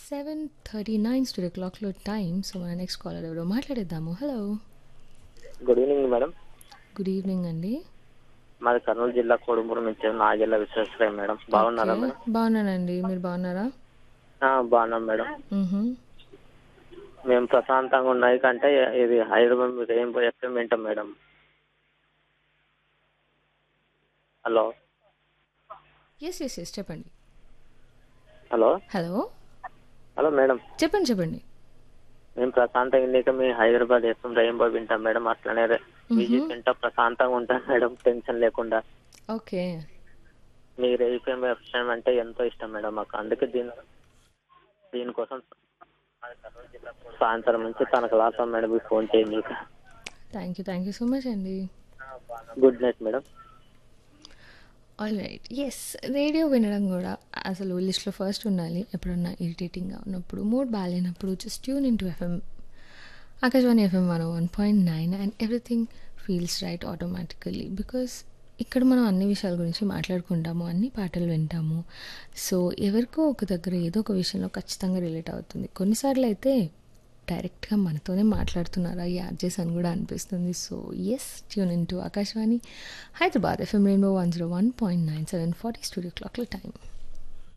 Seven thirty nine studio క్లాక్లో time so మన next caller ఎవరో మాట్లాడేద్దాము hello good evening madam good evening అండి మాది కర్నూలు జిల్లా కోడుమూరు నుంచి నాగెల్ల విశ్వేశ్వరయ్య మేడం బాగున్నారా ఓకే. మేడం బాగున్నానండి మీరు బాగున్నారా ఆ, బాగున్నాం మేడం మ్హూ. మేము ప్రశాంతంగా ఉన్నాయి కంటే ఇది హైదరాబాద్ ఏం ఎఫ్ఎం వింటాం madam hello yes yes yes చెప్పండి హలో హలో హలో మేడం చెప్పండి చెప్పండి మేము ప్రశాంతంగా ఉండేక మేము హైదరాబాద్ ఎఫ్ఎం రెయిన్బో వింటాం మేడం అట్లనే మ్యూజిక్ వింటా ప్రశాంతంగా ఉంటాం మేడం టెన్షన్ లేకుండా ఓకే మీరు ఎఫ్ఎం ఎఫ్ఎం అంటే ఎంతో ఇష్టం మేడం మాకు అందుకే దీని దీనికోసం సాయంత్రం నుంచి తనకు లాసం మేడం మీకు ఫోన్ చేయండి thank you thank you so much అండి good night madam all right yes radio వినడం కూడా అసలు లిస్ట్లో ఫస్ట్ ఉండాలి ఎప్పుడన్నా ఇరిటేటింగ్గా ఉన్నప్పుడు మూడ్ బాగాలేనప్పుడు just tune in to FM Akashvani FM one one point nine and everything feels right automatically because ఇక్కడ మనం అన్ని విషయాల గురించి మాట్లాడుకుంటాము అన్ని పాటలు వింటాము సో ఎవరికో ఒక దగ్గర ఏదో ఒక విషయంలో ఖచ్చితంగా రిలేట్ అవుతుంది కొన్నిసార్లు అయితే డైరెక్ట్గా మనతోనే మాట్లాడుతున్నారా ఈ ఆర్జెస్ అని కూడా అనిపిస్తుంది so yes tune in to Akashvani Hyderabad FM rainbow one zero one point nine seven forty studio క్లాక్లో టైం